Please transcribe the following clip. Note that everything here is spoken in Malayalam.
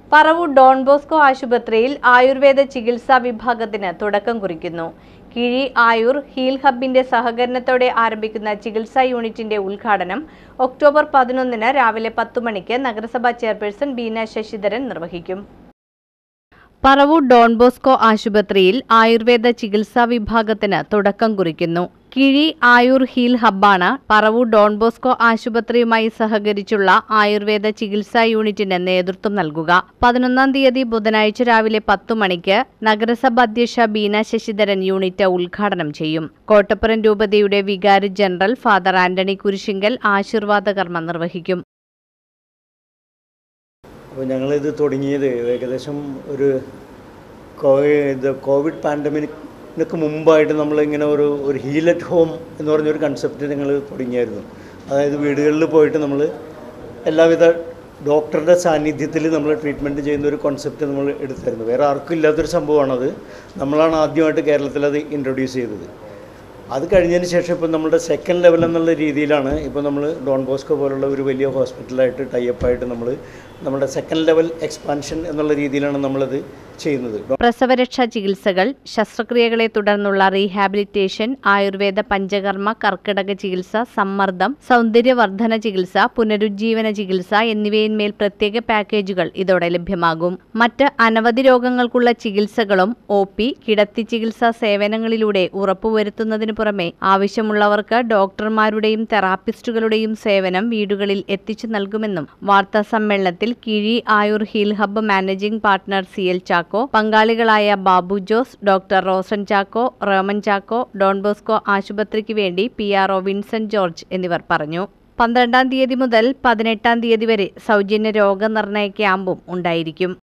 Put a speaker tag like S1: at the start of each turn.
S1: പറവൂർ ഡോൺ ബോസ്കോ ആശുപത്രിയിൽ ആയുർവേദ ചികിത്സാ വിഭാഗത്തിന് തുടക്കം കുറിക്കുന്നു കിഴി ആയുർ ഹീൽ ഹബിന്റെ സഹകരണത്തോടെ ആരംഭിക്കുന്ന ചികിത്സാ യൂണിറ്റിന്റെ ഉദ്ഘാടനം ഒക്ടോബർ പതിനൊന്നിന് രാവിലെ പത്തു മണിക്ക് നഗരസഭാ ചെയർപേഴ്സൺ ബീന ശശിധരൻ നിർവഹിക്കും പറവൂർ ഡോൺ ബോസ്കോ ആശുപത്രിയിൽ ആയുർവേദ ചികിത്സാ വിഭാഗത്തിന് തുടക്കം കുറിക്കുന്നു കിഴി ആയുർ ഹീൽ ഹബ്ബാണ് പറവൂർ ഡോൺ ബോസ്കോ ആശുപത്രിയുമായി സഹകരിച്ചുള്ള ആയുർവേദ ചികിത്സാ യൂണിറ്റിന് നേതൃത്വം നൽകുക പതിനൊന്നാം തീയതി ബുധനാഴ്ച രാവിലെ പത്തു മണിക്ക് നഗരസഭ അധ്യക്ഷ ബീന ശശിധരൻ യൂണിറ്റ് ഉദ്ഘാടനം ചെയ്യും കോട്ടപ്പുറം രൂപതയുടെ വികാരി ജനറൽ ഫാദർ ആന്റണി കുരിശിങ്കൽ ആശീർവാദ കർമ്മം നിർവഹിക്കും
S2: അപ്പോൾ ഞങ്ങളിത് തുടങ്ങിയത് ഏകദേശം ഒരു കോവി- ഇത് കോവിഡ് പാൻഡമിക്കിനൊക്കെ മുമ്പായിട്ട് നമ്മളിങ്ങനെ ഒരു ഒരു ഹീൽ അറ്റ് ഹോം എന്ന് പറഞ്ഞൊരു കൺസെപ്റ്റ് ഞങ്ങൾ തുടങ്ങിയായിരുന്നു അതായത് വീടുകളിൽ പോയിട്ട് നമ്മൾ എല്ലാവിധ ഡോക്ടറുടെ സാന്നിധ്യത്തിൽ നമ്മൾ ട്രീറ്റ്മെൻറ്റ് ചെയ്യുന്ന ഒരു കോൺസെപ്റ്റ് നമ്മൾ എടുത്തായിരുന്നു വേറെ ആർക്കും ഇല്ലാത്തൊരു സംഭവമാണത് നമ്മളാണ് ആദ്യമായിട്ട് കേരളത്തിൽ അത് ഇൻട്രൊഡ്യൂസ് ചെയ്തത് അത് കഴിഞ്ഞതിന് ശേഷം ഇപ്പോൾ നമ്മുടെ സെക്കൻഡ് ലെവൽ എന്നുള്ള രീതിയിലാണ് ഇപ്പോൾ നമ്മൾ ഡോൺ ബോസ്കോ പോലുള്ള ഒരു വലിയ ഹോസ്പിറ്റലായിട്ട് ടൈപ്പായിട്ട് നമ്മൾ നമ്മുടെ സെക്കൻഡ് ലെവൽ എക്സ്പാൻഷൻ എന്നുള്ള രീതിയിലാണ് നമ്മളത് ചെയ്യുന്നത്
S1: പ്രസവരക്ഷാ ചികിത്സകൾ ശസ്ത്രക്രിയകളെ തുടർന്നുള്ള റീഹാബിലിറ്റേഷൻ ആയുർവേദ പഞ്ചകർമ്മ കർക്കിടക ചികിത്സ സമ്മർദ്ദം സൗന്ദര്യവർദ്ധന ചികിത്സ പുനരുജ്ജീവന ചികിത്സ എന്നിവയിന്മേൽ പ്രത്യേക പാക്കേജുകൾ ഇതോടെ ലഭ്യമാകും മറ്റ് അനവധി രോഗങ്ങൾക്കുള്ള ചികിത്സകളും ഒ പി കിടത്തി ചികിത്സാ സേവനങ്ങളിലൂടെ ഉറപ്പുവരുത്തുന്നതിനു പുറമെ ആവശ്യമുള്ളവർക്ക് ഡോക്ടർമാരുടെയും തെറാപ്പിസ്റ്റുകളുടെയും സേവനം വീടുകളിൽ എത്തിച്ചു നൽകുമെന്നും വാർത്താ സമ്മേളനത്തിൽ Kizhi Ayur heal hub managing partner C L Chacko പങ്കാളികളായ Babu Jose doctor Rosan Chacko Roman Chacko Don Bosco ആശുപത്രിക്ക് വേണ്ടി P R O Vincent George എന്നിവർ പറഞ്ഞു പന്ത്രണ്ടാം തീയതി മുതൽ പതിനെട്ടാം തീയതി വരെ സൗജന്യ രോഗനിർണയ ക്യാമ്പും ഉണ്ടായിരിക്കും